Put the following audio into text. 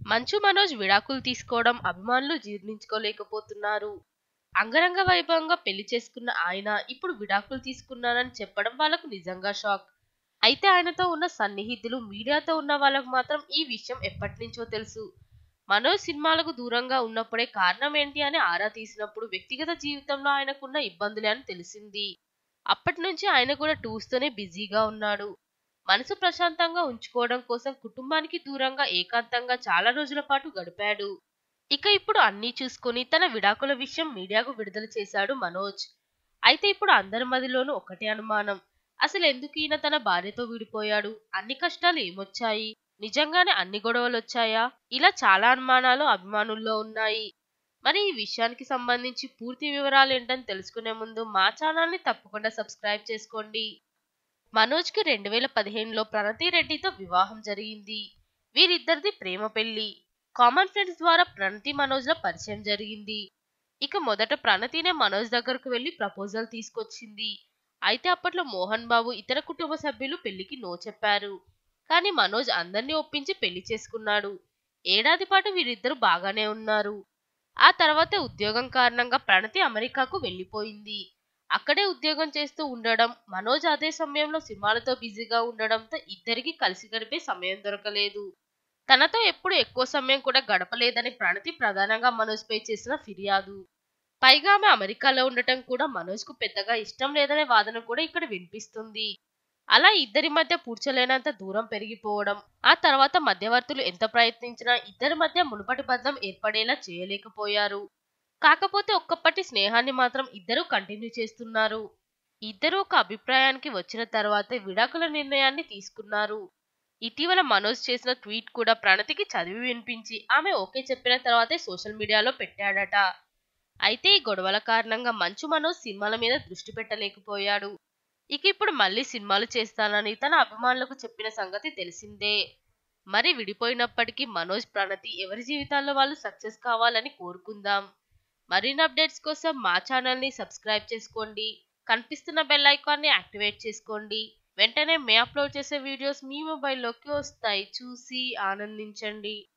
మంచు మనోజ్ విడాకులు తీసుకోవడం అభిమానులు జీర్ణించుకోలేకపోతున్నారు అంగరంగ వైభవంగా పెళ్లి చేసుకున్న ఆయన ఇప్పుడు విడాకులు తీసుకున్నానని చెప్పడం వాళ్ళకు నిజంగా షాక్ అయితే ఆయనతో ఉన్న సన్నిహితులు మీడియాతో ఉన్న వాళ్ళకు మాత్రం ఈ విషయం ఎప్పటి నుంచో తెలుసు మనోజ్ సినిమాలకు దూరంగా ఉన్నప్పుడే కారణం ఏంటి అని ఆరా తీసినప్పుడు వ్యక్తిగత జీవితంలో ఆయనకున్న ఇబ్బందులే అని తెలిసింది అప్పటి నుంచి ఆయన కూడా టూర్స్ తోనే బిజీగా ఉన్నాడు మనసు ప్రశాంతంగా ఉంచుకోవడం కోసం కుటుంబానికి దూరంగా ఏకాంతంగా చాలా రోజుల పాటు గడిపాడు ఇక ఇప్పుడు అన్నీ చూసుకుని తన విడాకుల విషయం మీడియాకు విడుదల చేశాడు మనోజ్ అయితే ఇప్పుడు అందరి మదిలోనూ ఒకటే అనుమానం అసలు ఎందుకు ఈయన తన భార్యతో విడిపోయాడు అన్ని కష్టాలు ఏమొచ్చాయి నిజంగానే అన్ని గొడవలు వచ్చాయా ఇలా చాలా అనుమానాలు అభిమానుల్లో ఉన్నాయి మరి ఈ విషయానికి సంబంధించి పూర్తి వివరాలు ఏంటని తెలుసుకునే ముందు మా ఛానల్ని తప్పకుండా సబ్స్క్రైబ్ చేసుకోండి మనోజ్కి రెండు వేల పదిహేనులో ప్రణతి రెడ్డితో వివాహం జరిగింది వీరిద్దరిది ప్రేమ పెళ్లి కామన్ ఫ్రెండ్స్ ద్వారా ప్రణతి మనోజ్ల పరిచయం జరిగింది ఇక మొదట ప్రణతినే మనోజ్ దగ్గరకు వెళ్లి ప్రపోజల్ తీసుకొచ్చింది అయితే అప్పట్లో మోహన్ బాబు ఇతర కుటుంబ సభ్యులు పెళ్లికి నో చెప్పారు కానీ మనోజ్ అందరినీ ఒప్పించి పెళ్లి చేసుకున్నాడు ఏడాది పాటు వీరిద్దరు బాగానే ఉన్నారు ఆ తర్వాత ఉద్యోగం కారణంగా ప్రణతి అమెరికాకు వెళ్లిపోయింది అక్కడే ఉద్యోగం చేస్తూ ఉండడం మనోజ్ అదే సమయంలో సినిమాలతో బిజీగా ఉండడంతో ఇద్దరికి కలిసి గడిపే సమయం దొరకలేదు తనతో ఎప్పుడు ఎక్కువ సమయం కూడా గడపలేదని ప్రణతి ప్రధానంగా మనోజ్ పై చేసిన ఫిర్యాదు పైగా ఆమె అమెరికాలో ఉండటం కూడా మనోజ్ కు పెద్దగా ఇష్టం లేదనే వాదన కూడా ఇక్కడ వినిపిస్తుంది అలా ఇద్దరి మధ్య పూడ్చలేనంత దూరం పెరిగిపోవడం ఆ తర్వాత మధ్యవర్తులు ఎంత ప్రయత్నించినా ఇద్దరి మధ్య మునుపటి బంధం ఏర్పడేలా చేయలేకపోయారు కాకపోతే ఒక్కప్పటి స్నేహాన్ని మాత్రం ఇద్దరూ కంటిన్యూ చేస్తున్నారు ఇద్దరూ ఒక అభిప్రాయానికి వచ్చిన తర్వాత విడాకుల నిర్ణయాన్ని తీసుకున్నారు ఇటీవల మనోజ్ చేసిన ట్వీట్ కూడా ప్రణతికి చదివి వినిపించి ఆమె ఓకే చెప్పిన తర్వాతే సోషల్ మీడియాలో పెట్టాడట అయితే ఈ గొడవల కారణంగా మంచు మనోజ్ సినిమాల మీద దృష్టి పెట్టలేకపోయాడు ఇక ఇప్పుడు మళ్ళీ సినిమాలు చేస్తానని తన అభిమానులకు చెప్పిన సంగతి తెలిసిందే మరి విడిపోయినప్పటికీ మనోజ్ ప్రణతి ఎవరి జీవితాల్లో వాళ్ళు సక్సెస్ కావాలని కోరుకుందాం మరిన్ని అప్డేట్స్ కోసం మా ఛానల్ని సబ్స్క్రైబ్ చేసుకోండి కనిపిస్తున్న బెల్ ఐకాన్ని యాక్టివేట్ చేసుకోండి వెంటనే మే అప్లోడ్ చేసే వీడియోస్ మీ మొబైల్లోకి వస్తాయి చూసి ఆనందించండి